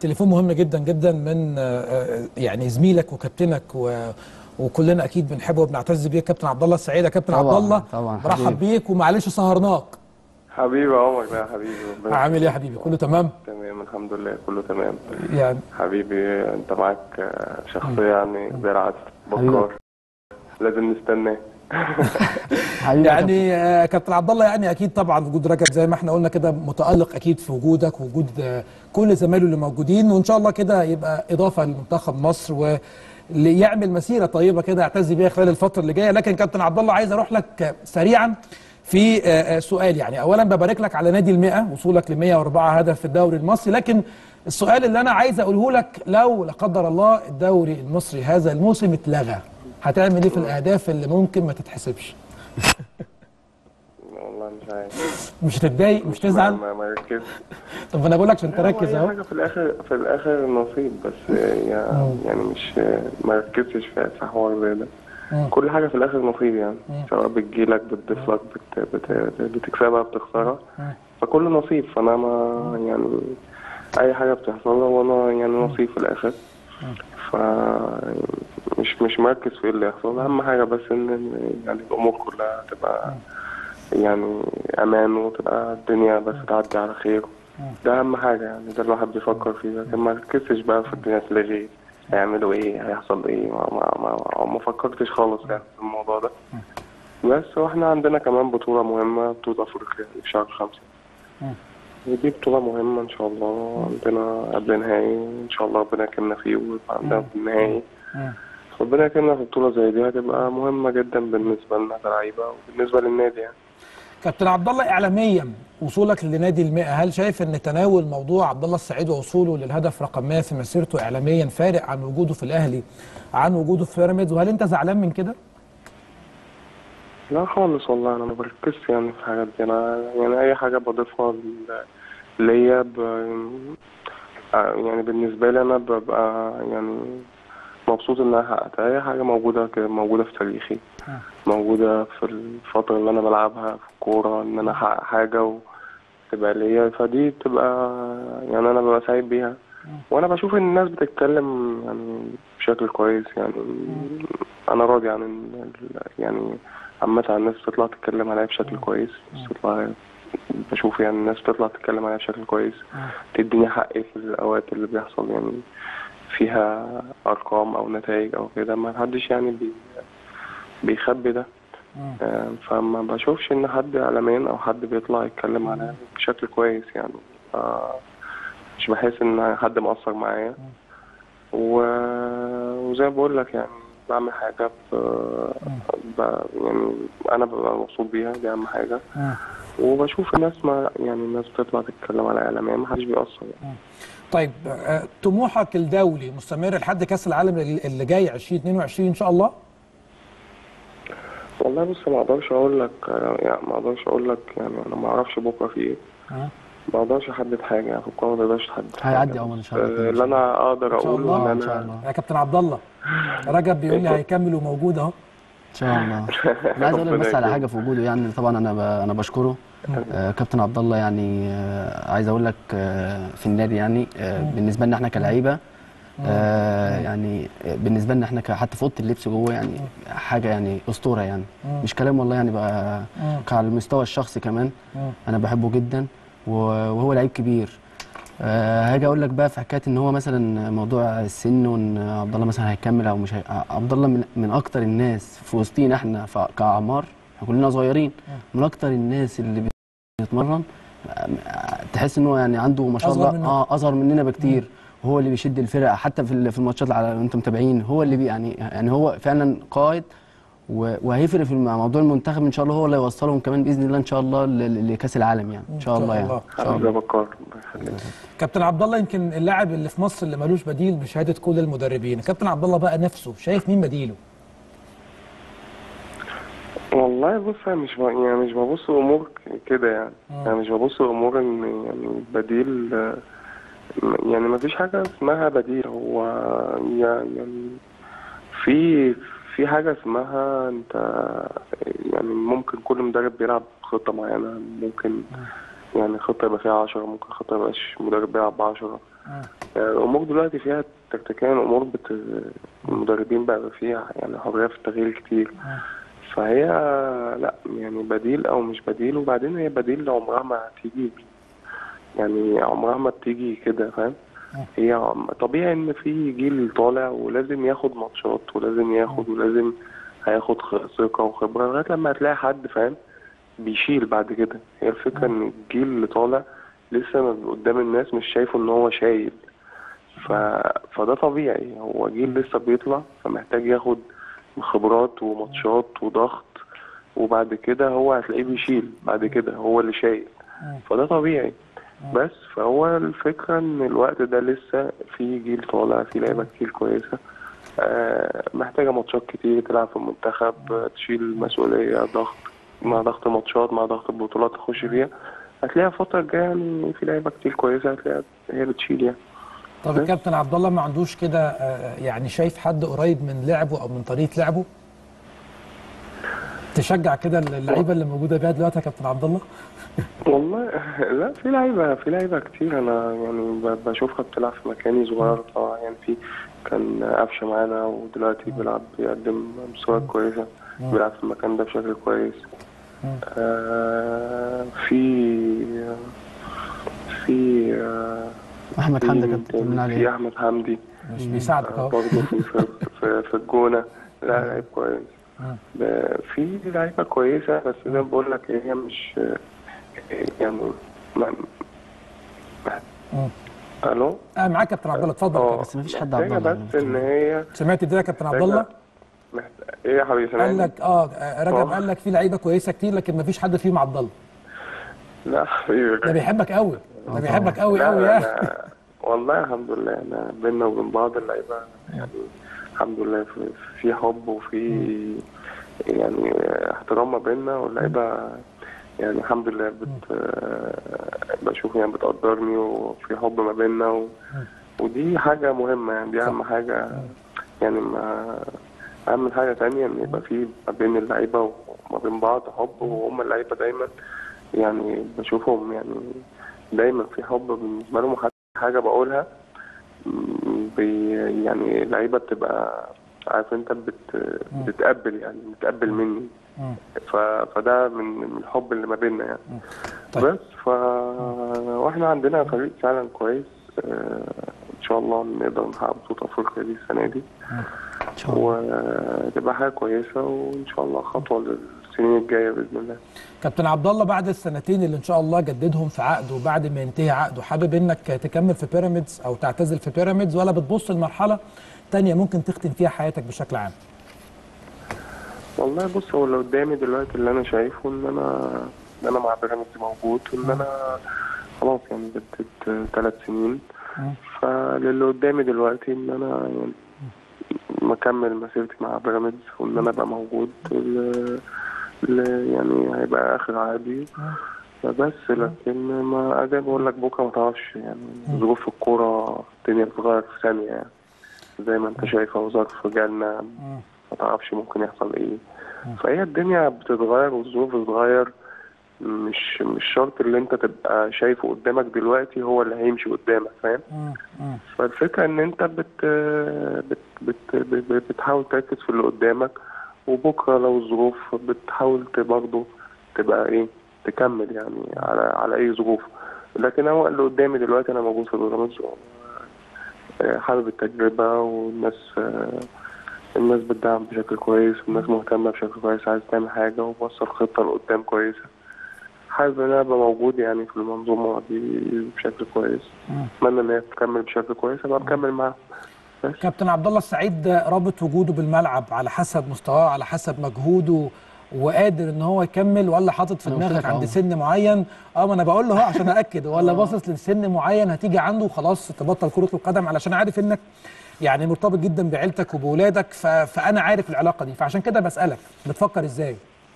تليفون مهم جدا جدا من آه، آه، يعني زميلك وكابتنك و وكلنا اكيد بنحبه وبنعتز بيه كابتن عبد الله السعيد يا كابتن طبعاً، عبد الله طبعاً، برحب حبيبي. بيك ومعلش سهرناك حبيبي عمر يا حبيبي ربنا عامل ايه يا يخليك. حبيبي كله تمام تمام الحمد لله كله تمام يعني حبيبي انت معاك آه، شخصية يعني زي العسل حبيبي. بكار لازم نستناه حبيبي يا يعني آه، كابتن عبد الله يعني اكيد طبعا وجود رجب زي ما احنا قلنا كده متالق اكيد في وجودك ووجود آه، كل زمايله اللي موجودين وان شاء الله كده يبقى اضافه لمنتخب مصر ويعمل مسيره طيبه كده يعتز بيها خلال الفتره اللي جايه لكن كابتن عبد الله عايز اروح لك آه، سريعا في آه، آه، سؤال يعني اولا ببارك لك على نادي ال100 وصولك ل 104 هدف في الدوري المصري لكن السؤال اللي انا عايز اقوله لك لو لا قدر الله الدوري المصري هذا الموسم اتلغى هتعمل ايه في الاهداف اللي ممكن ما تتحسبش والله مش عارف مش هتتضايق مش تزعل ما ما ركزش طب انا بقول لك عشان تركز هو أي اهو حاجة في الآخر في الآخر نصيب بس آه، يعني, يعني مش آه، ما ركزتش في في حوار زي ده مم. كل حاجة في الآخر نصيب يعني سواء بتجيلك بتضيف لك بت... بت... بتكسبها بتخسرها فكل نصيب فأنا ما يعني أي حاجة بتحصل وأنا يعني نصيب في الآخر ف مش مش مركز في إيه اللي يحصل أهم حاجة بس إن إن يعني الأمور كلها تبقى يعني أمان وتبقى الدنيا بس تعدي على خير ده أهم حاجة يعني ده الواحد بيفكر فيه لكن ما ركزتش بقى في الدنيا تلغي هيعملوا إيه هيحصل إيه ما ما ما, ما فكرتش خالص يعني في الموضوع ده بس واحنا عندنا كمان بطولة مهمة بطولة أفريقيا في شهر خمسة ودي بطولة مهمة إن شاء الله عندنا قبل نهائي إن شاء الله ربنا يكرمنا فيه ويبقى عندنا في النهائي ربنا يكرمنا في بطولة زي دي هتبقى مهمة جدا بالنسبة لنا كلعيبة وبالنسبة للنادي يعني كابتن عبد الله اعلاميا وصولك لنادي ال100 هل شايف ان تناول موضوع عبد الله السعيد ووصوله للهدف رقم 100 في مسيرته اعلاميا فارق عن وجوده في الاهلي عن وجوده في بيراميدز وهل انت زعلان من كده؟ لا خالص والله انا ما بركزش يعني في الحاجات دي انا يعني اي حاجه بضيفها ل- ليا ب... آه يعني بالنسبه لي انا ببقى يعني مبسوط ان انا حققتها اي حاجه موجوده كده موجوده في تاريخي موجوده في الفتره اللي انا بلعبها في الكوره ان انا احقق حاجه وتبقى ليا فدي بتبقى يعني انا ببقى سعيد بيها وانا بشوف ان الناس بتتكلم يعني بشكل كويس يعني انا راضي عن ال- يعني عامة الناس بتطلع تتكلم عليا بشكل كويس بتطلع بشوف يعني الناس بتطلع تتكلم عليا بشكل كويس تديني حقي في الأوقات اللي بيحصل يعني فيها أرقام أو نتائج أو كده ما حدش يعني بي بيخبي ده آه، فما بشوفش إن حد إعلاميا أو حد بيطلع يتكلم عليا بشكل كويس يعني آه، مش بحس إن حد مقصر معايا و- وزي ما بقول لك يعني بعمل حاجة ب... ب... يعني أنا ببقى مبسوط بيها دي أهم حاجة وبشوف الناس ما يعني الناس بتطلع تتكلم على إعلامية ما حدش بيأثر يعني. طيب آه، طموحك الدولي مستمر لحد كاس العالم اللي جاي 2022 ان شاء الله؟ والله بص ما أقدرش أقول لك يعني ما أقدرش أقول لك يعني أنا ما أعرفش بكرة في إيه ما أقدرش أحدد حاجة يعني في الكورة ما تقدرش تحدد حاجة. هيعدي يا عمر إن شاء الله. آه، اللي أنا أقدر ان شاء أقوله إن الله ان شاء أنا الله يا كابتن عبد الله رجب بيقول لي هيكمل وموجود اهو ان شاء الله انا عايز اقول لك ربنا بس على يكرمك. حاجه في وجوده يعني طبعا انا ب... انا بشكره آه كابتن عبد الله يعني آه عايز اقول لك آه في النادي يعني آه بالنسبه لنا احنا كلعيبه آه يعني آه، بالنسبه لنا احنا ك- حتى في اوضه اللبس جوه يعني حاجه يعني اسطوره يعني مش كلام والله يعني بقى على المستوى الشخصي كمان انا بحبه جدا و- وهو لعيب كبير آه، هاجي اقول لك بقى في حكايه ان هو مثلا موضوع السن وان عبد الله مثلا هيكمل او مش هي... عبد الله من, من اكتر الناس في وسطينا احنا ف- كاعمار احنا كلنا صغيرين من اكتر الناس اللي بيتمرن آه، تحس ان هو يعني عنده ما شاء أصغر الله منك. اه اصغر مننا بكتير وهو اللي بيشد الفرقه حتى في ال- في الماتشات على انتم متابعين هو اللي بي يعني يعني هو فعلا قائد و- وهيفرق في الم- موضوع المنتخب ان شاء الله هو اللي هيوصلهم كمان باذن الله ان شاء الله ل- ل- لكاس العالم يعني ان شاء الله يعني الله. ان شاء حبيبي يا الله بكار الله يخليك كابتن عبد الله يمكن اللاعب اللي في مصر اللي ملوش بديل بشهاده كل المدربين كابتن عبد الله بقى نفسه شايف مين بديله والله بص انا مش ب- يعني مش ببص امور ك- كده يعني يعني مش ببص امور ان يعني بديل آه، يعني ما فيش حاجه اسمها بديل هو يعني في في حاجه اسمها انت يعني ممكن كل مدرب بيلعب خطه معينه ممكن يعني خطه يبقى فيها عشرة ممكن خطه يبقاش مدرب بيلعب بعشرة يعني الامور دلوقتي فيها تكتيكيا الامور بت... المدربين بقى فيها يعني حريه في التغيير كتير فهي لا يعني بديل او مش بديل وبعدين هي بديل عمرها ما هتيجي يعني عمرها ما بتيجي كده فاهم هي عم- طبيعي ان في جيل طالع ولازم ياخد ماتشات ولازم ياخد ولازم هياخد خ- ثقه وخبره لغايه لما هتلاقي حد فاهم بيشيل بعد كده هي الفكره ان الجيل اللي طالع لسه ما- قدام الناس مش شايفه ان هو شايل ف... فده طبيعي هو جيل لسه بيطلع فمحتاج ياخد خبرات وماتشات وضغط وبعد كده هو هتلاقيه بيشيل بعد كده هو اللي شايل فده طبيعي بس فهو الفكرة ان الوقت ده لسه في جيل طالع في لعيبة كتير كويسة آه، محتاجة ماتشات كتير تلعب في المنتخب آه، تشيل مسؤولية ضغط مع ضغط ماتشات مع ضغط البطولات تخش فيها هتلاقيها الفترة الجاية يعني في لعيبة كتير كويسة هتلاقيها هي بتشيل يعني طب الكابتن عبد الله ما عندوش كده آه، يعني شايف حد قريب من لعبه او من طريقه لعبه تشجع كده اللعيبه اللي موجوده بيها دلوقتي يا كابتن عبد الله والله لا في لعيبة في لعيبة كتير أنا يعني ب- بشوفها بتلعب في مكاني صغير طبعا يعني في كان قفشة معانا ودلوقتي بيلعب بيقدم مستويات كويسة بيلعب في المكان ده بشكل كويس آه في في آه احمد حمدي في- كابتن طمنا في عليه أحمد حمدي مش بيساعدك آه اهو برضه في في, في, في الجونة لا لعيب كويس ب- في لعيبة كويسة بس زي ما بقول لك هي مش يعني ما مم. الو اه معاك كابتن عبد الله اتفضل يا اه كابتن. بس مفيش حد عبد محتاجة الله بس ان هي سمعت ده يا كابتن عبد الله محت... ايه يا حبيبي قال سامعني؟ لك اه آه، رجب آه. قال لك في لعيبه كويسه كتير لكن ما فيش حد فيهم عبد الله لا حبيبي ده بيحبك قوي ده بيحبك قوي لا، قوي يا أنا... والله الحمد لله انا بينا وبين بعض اللعيبه يعني الحمد لله في, في حب وفي يعني احترام ما بيننا واللعيبه يعني الحمد لله بت بشوف يعني بتقدرني وفي حب ما بيننا و... ودي حاجه مهمه يعني دي اهم حاجه يعني ما اهم حاجه تانية ان يبقى في ما بين اللعيبه وما بين بعض حب وهم اللعيبه دايما يعني بشوفهم يعني دايما في حب بالنسبه لهم حتى حاجه بقولها م، بي يعني اللعيبه بتبقى عارف انت بت بتتقبل يعني بتقبل مني مم. ف... فده من من الحب اللي ما بيننا يعني طيب. بس ف واحنا عندنا فريق فعلا كويس آه، ان شاء الله نقدر نحقق بطوله افريقيا دي السنه دي ان شاء الله وتبقى حاجه كويسه وان شاء الله خطوه للسنين الجايه باذن الله كابتن عبد الله بعد السنتين اللي ان شاء الله جددهم في عقده وبعد ما ينتهي عقده حابب انك تكمل في بيراميدز او تعتزل في بيراميدز ولا بتبص لمرحله تانية ممكن تختم فيها حياتك بشكل عام والله بص هو اللي قدامي دلوقتي اللي انا شايفه ان انا ان انا مع بيراميدز موجود وان انا خلاص يعني جددت ثلاث سنين مم. فاللي قدامي دلوقتي ان انا يعني مكمل مسيرتي مع بيراميدز وان انا ابقى موجود ل- ل- يعني هيبقى اخر عادي بس لكن ما زي ما بقول لك بكره ما تعرفش يعني ظروف الكوره الدنيا بتتغير في ثانيه يعني زي ما انت شايف اهو ظرف جالنا ما تعرفش ممكن يحصل ايه فهي الدنيا بتتغير والظروف بتتغير مش مش شرط اللي انت تبقى شايفه قدامك دلوقتي هو اللي هيمشي قدامك فاهم مم. مم. فالفكرة إن أنت بت بت بت بت بتحاول تركز في اللي قدامك وبكرة لو الظروف بتحاول ت- برضه تبقى إيه تكمل يعني على على أي ظروف لكن هو اللي قدامي دلوقتي أنا موجود في بيراميدز و- آه، حابب التجربة والناس آه، الناس بتدعم بشكل كويس والناس مهتمة بشكل كويس عايز تعمل حاجة وبوصل خطة لقدام كويسة حابب إن أنا أبقى موجود يعني في المنظومة دي بشكل كويس أتمنى إن هي تكمل بشكل كويس أبقى مكمل معاها بس كابتن عبد الله السعيد رابط وجوده بالملعب على حسب مستواه على حسب مجهوده وقادر ان هو يكمل ولا حاطط في أنا قلت دماغك لك عند أهو. سن معين اه ما انا بقول له اهو عشان ااكد ولا باصص لسن معين هتيجي عنده وخلاص تبطل كره القدم علشان عارف انك يعني مرتبط جدا بعيلتك وبولادك ف... فانا عارف العلاقه دي فعشان كده بسالك بتفكر ازاي؟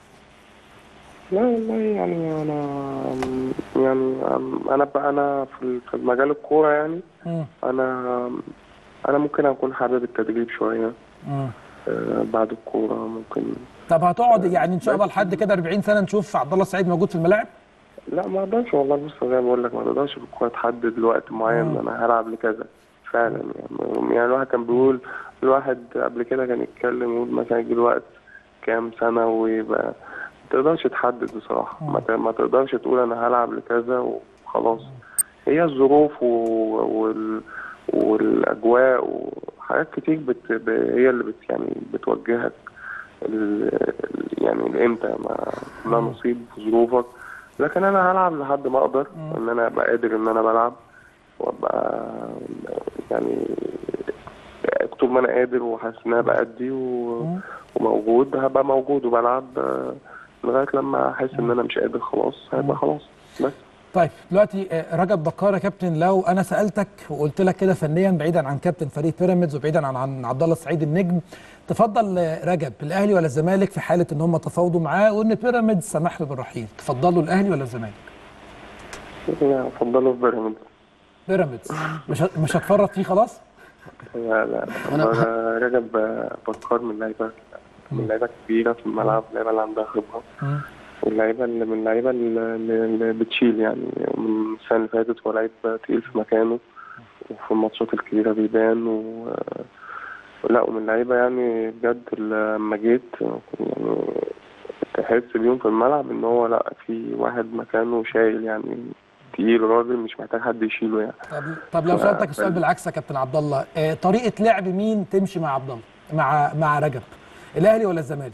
لا والله يعني انا يعني انا بقى انا في في مجال الكوره يعني مم. انا انا ممكن اكون حابب التدريب شويه مم. آه، بعد الكوره ممكن طب هتقعد يعني ان شاء الله لحد كده 40 سنه نشوف عبد الله السعيد موجود في الملاعب؟ لا ما اقدرش والله بص زي ما بقول لك ما تقدرش في الكوره تحدد وقت معين انا هلعب لكذا فعلا يعني يعني الواحد كان بيقول الواحد قبل كده كان يتكلم يقول مثلا يجي الوقت كام سنة ويبقى ما تقدرش تحدد بصراحة ما ت- ما تقدرش تقول أنا هلعب لكذا وخلاص هي الظروف و... وال... والأجواء وحاجات كتير بت... ب... هي اللي بت... يعني بتوجهك ال... يعني لإمتى ما لا نصيب في ظروفك لكن أنا هلعب لحد ما أقدر إن أنا أبقى قادر إن أنا بلعب وأبقى يعني طول ما أنا قادر وحاسس إن أنا بأدي و... وموجود هبقى موجود وبلعب آه، لغاية لما أحس إن أنا مش قادر خلاص هيبقى خلاص بس طيب دلوقتي آه، رجب بكار يا كابتن لو انا سالتك وقلت لك كده فنيا بعيدا عن كابتن فريق بيراميدز وبعيدا عن عن عبد الله السعيد النجم تفضل آه، رجب الاهلي ولا الزمالك في حاله ان هم تفاوضوا معاه وان بيراميدز سمح له بالرحيل تفضلوا الاهلي ولا الزمالك لا أفضله في بيراميدز بيراميدز مش ه- مش هتفرط فيه خلاص لا لا أنا رجب بكار من لعيبة من لعيبة كبيرة في الملعب اللعيبة اللي عندها خبرة مم. واللعيبة اللي من اللعيبة اللي اللي بتشيل يعني من السنة اللي فاتت هو لعيب تقيل في مكانه وفي الماتشات الكبيرة بيبان و لا ومن اللعيبة يعني بجد لما جيت يعني تحس بيهم في الملعب إن هو لا في واحد مكانه شايل يعني تقيل راجل مش محتاج حد يشيله يعني طب طب لو سالتك السؤال بالعكس يا كابتن عبد الله آه، طريقه لعب مين تمشي مع عبد الله مع مع رجب الاهلي ولا الزمالك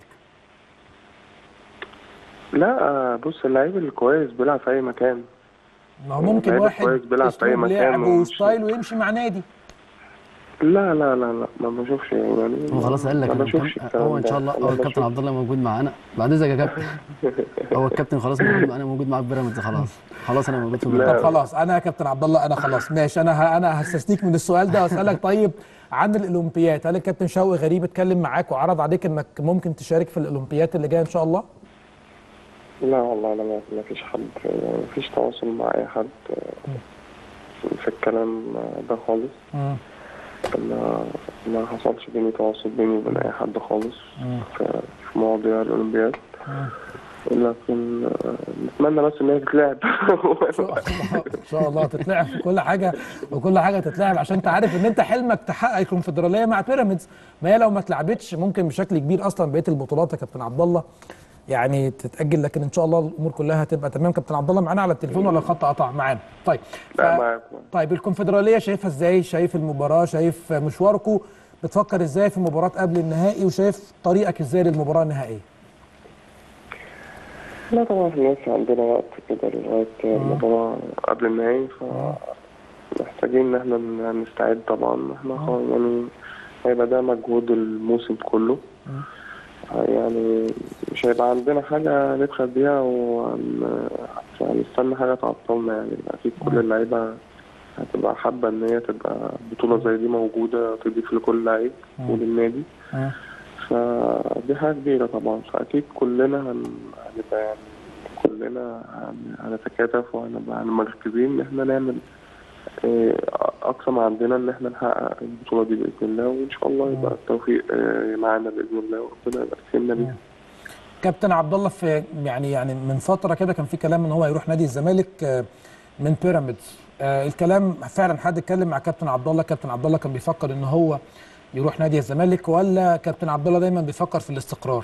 لا بص اللعيب الكويس بيلعب في أي مكان ما هو ممكن لعيب واحد كويس بيلعب في أي اسلوب مكان لعب ومش- وستايل ويمشي مع نادي لا لا لا لا ما بشوفش يعني هو خلاص قال لك ما أنا بشوفش كم- الكلام هو ان ده. شاء الله أنا هو الكابتن بشوف- عبد الله موجود معانا بعد اذنك يا كابتن هو الكابتن خلاص موجود معانا موجود معاك في بيراميدز خلاص خلاص انا موجود في لا. بيراميدز طب خلاص انا يا كابتن عبد الله انا خلاص ماشي انا ه- انا هستثنيك من السؤال ده واسالك طيب عن الاولمبياد هل الكابتن شوقي غريب اتكلم معاك وعرض عليك انك ممكن تشارك في الاولمبياد اللي جايه ان شاء الله لا والله انا ما ما فيش حد يعني ما فيش تواصل مع اي حد في الكلام ده خالص ما ما حصلش بيني تواصل بيني وبين اي حد خالص في في مواضيع الاولمبياد لكن آه، نتمنى بس ان هي تتلعب ان شاء الله ان شاء الله تتلعب في كل حاجه وكل حاجه تتلعب عشان انت عارف ان انت حلمك تحقق الكونفدراليه مع بيراميدز ما هي لو ما اتلعبتش ممكن بشكل كبير اصلا بقيه البطولات يا كابتن عبد الله يعني تتاجل لكن ان شاء الله الامور كلها هتبقى تمام كابتن عبد الله معانا على التليفون ولا الخط قطع معانا طيب ف... لا معاك طيب الكونفدراليه شايفها ازاي شايف المباراه شايف مشواركم بتفكر ازاي في مباراه قبل النهائي وشايف طريقك ازاي للمباراه النهائيه لا طبعا احنا لسه عندنا وقت كده لغاية المباراة قبل النهائي فمحتاجين إن احنا ن- نستعد طبعا احنا خلاص يعني هيبقى ده مجهود الموسم كله يعني مش هيبقى عندنا حاجة نبخل بيها وهنستنى حاجة تعطلنا يعني أكيد كل اللعيبة هتبقى حابة إن هي تبقى بطولة زي دي موجودة تضيف لكل لعيب وللنادي فدي حاجة كبيرة طبعا فأكيد كلنا هن- هنبقى يعني كلنا هن- هنتكاتف وهنبقى مركزين إن إحنا نعمل إيه، أقصى ما عندنا إن إحنا نحقق البطولة دي بإذن الله وإن شاء الله يبقى التوفيق إيه، معانا بإذن الله وربنا يبقى كسبنا بيه. كابتن عبد الله في يعني يعني من فتره كده كان في كلام ان هو يروح نادي الزمالك آه، من بيراميدز آه، الكلام فعلا حد اتكلم مع كابتن عبد الله كابتن عبد الله كان بيفكر ان هو يروح نادي الزمالك ولا كابتن عبد الله دايما بيفكر في الاستقرار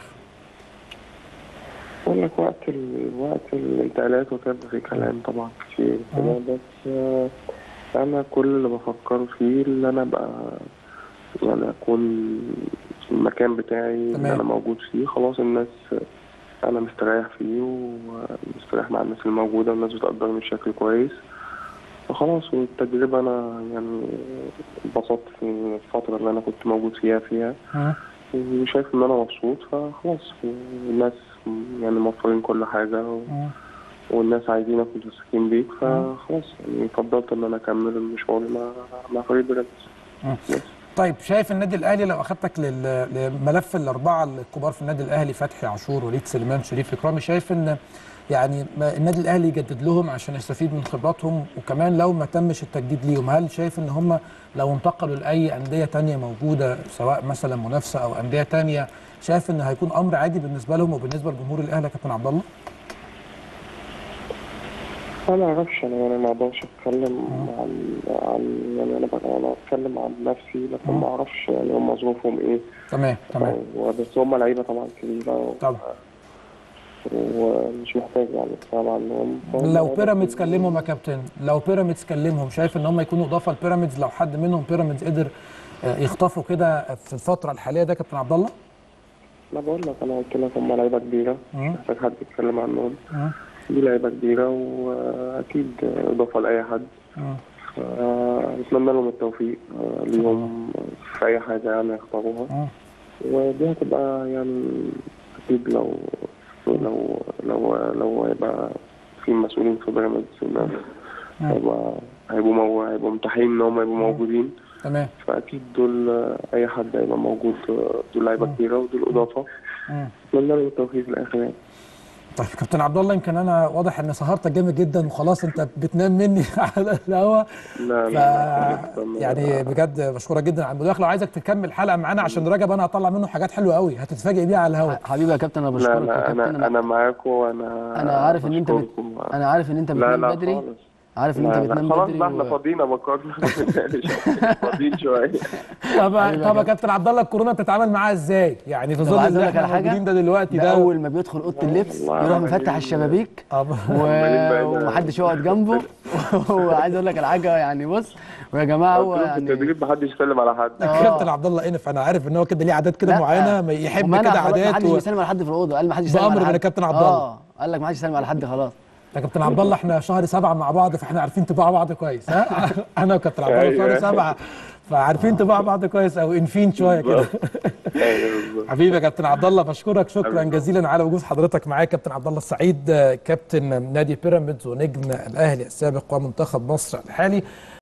بقول لك وقت ال... وقت الانتقالات وكده في كلام طبعا كتير كده بس آه، انا كل اللي بفكر فيه اللي انا ابقى يعني اكون في المكان بتاعي اللي تمام. انا موجود فيه خلاص الناس انا مستريح فيه ومستريح مع الناس الموجوده والناس بتقدرني بشكل كويس فخلاص والتجربة أنا يعني اتبسطت في الفترة اللي أنا كنت موجود فيها فيها وشايف إن أنا مبسوط فخلاص الناس يعني موفرين كل حاجة و... والناس عايزينك متمسكين بيك فخلاص يعني فضلت ان انا اكمل المشوار مع مع فريق بيراميدز طيب شايف النادي الاهلي لو اخدتك لل- لملف الاربعه الكبار في النادي الاهلي فتحي عاشور وليد سليمان شريف اكرامي شايف ان يعني ما- النادي الاهلي يجدد لهم عشان يستفيد من خبراتهم وكمان لو ما تمش التجديد ليهم هل شايف ان هم لو انتقلوا لاي انديه تانية موجوده سواء مثلا منافسه او انديه تانية شايف ان هيكون امر عادي بالنسبه لهم وبالنسبه لجمهور الاهلي يا كابتن عبد الله؟ انا ما اعرفش انا يعني ما اقدرش اتكلم عن عن يعني انا بقى انا اتكلم عن نفسي لكن ما اعرفش يعني هم ظروفهم ايه تمام تمام و- بس هم لعيبه طبعا كبيره و- طبعا ومش محتاج يعني اتكلم عنهم فهم لو لعيبة بيراميدز كبيرة. كلمهم يا كابتن لو بيراميدز كلمهم شايف ان هم يكونوا اضافه لبيراميدز لو حد منهم بيراميدز قدر آه، يخطفوا كده في الفتره الحاليه ده كابتن عبد الله انا بقول لك انا قلت لك هم لعيبه كبيره مم. محتاج حد يتكلم عنهم مم. دي لعيبه كبيره واكيد اضافه لاي حد مم. نتمنى لهم التوفيق آه، ليهم في اي حاجه يعني يختاروها مم. ودي هتبقى يعني اكيد لو لو لو لو هيبقى في مسؤولين في بيراميدز إن هيبقى هيبقوا مو... هيبقوا متاحين ان هم يبقوا موجودين تمام فاكيد دول آه، اي حد هيبقى موجود آه، دول لعيبه كبيره ودول اضافه مم. اتمنى لهم التوفيق في الاخر يعني طيب كابتن عبد الله يمكن انا واضح ان سهرتك جامد جدا وخلاص انت بتنام مني على الهوا لا ف لا يعني بجد بشكرك جدا على المداخله وعايزك تكمل الحلقه معانا عشان رجب انا هطلع منه حاجات حلوه قوي هتتفاجئ بيها على الهوا حبيبي يا كابتن انا لا بشكرك يا لا كابتن انا انا معاكم وانا انا عارف ان انت بت... بشكركم. انا عارف ان انت لا بتنام لا بدري خالص عارف ان انت لا لا بتنام خلاص بدري بقى احنا و... فاضيين بكرنا فاضيين شويه طب طب يا كابتن عبد الله الكورونا بتتعامل معاها ازاي؟ يعني في طب ظل عايز اللي اقول لك احنا على حاجه موجودين ده دلوقتي ده ده اول ما بيدخل اوضه اللبس والله يروح عمالين- مفتح الشبابيك آه. و... عمالين بقى- ومحدش يقعد جنبه وعايز اقول لك على حاجه يعني بص ويا جماعه هو قلت لهم في يعني التدريب محدش يسلم على حد آه. كابتن عبد الله انف انا عارف ان هو كده ليه عادات كده لا. معينه ما يحب ومنع كده خلاص عادات محدش و... بيسلم على حد في الاوضه قال محدش يسلم بأمر على من حد الكابتن عبد الله. اه قال لك محدش يسلم على حد خلاص يا كابتن عبد الله احنا شهر سبعه مع بعض فاحنا عارفين طباع بعض كويس ها انا وكابتن عبد الله شهر أيوة. سبعه فعارفين طباع بعض كويس او انفين شويه كده ايوه بالظبط حبيبي يا كابتن عبد الله بشكرك شكرا جزيلا على وجود حضرتك معايا كابتن عبد الله السعيد كابتن نادي بيراميدز ونجم الاهلي السابق ومنتخب مصر الحالي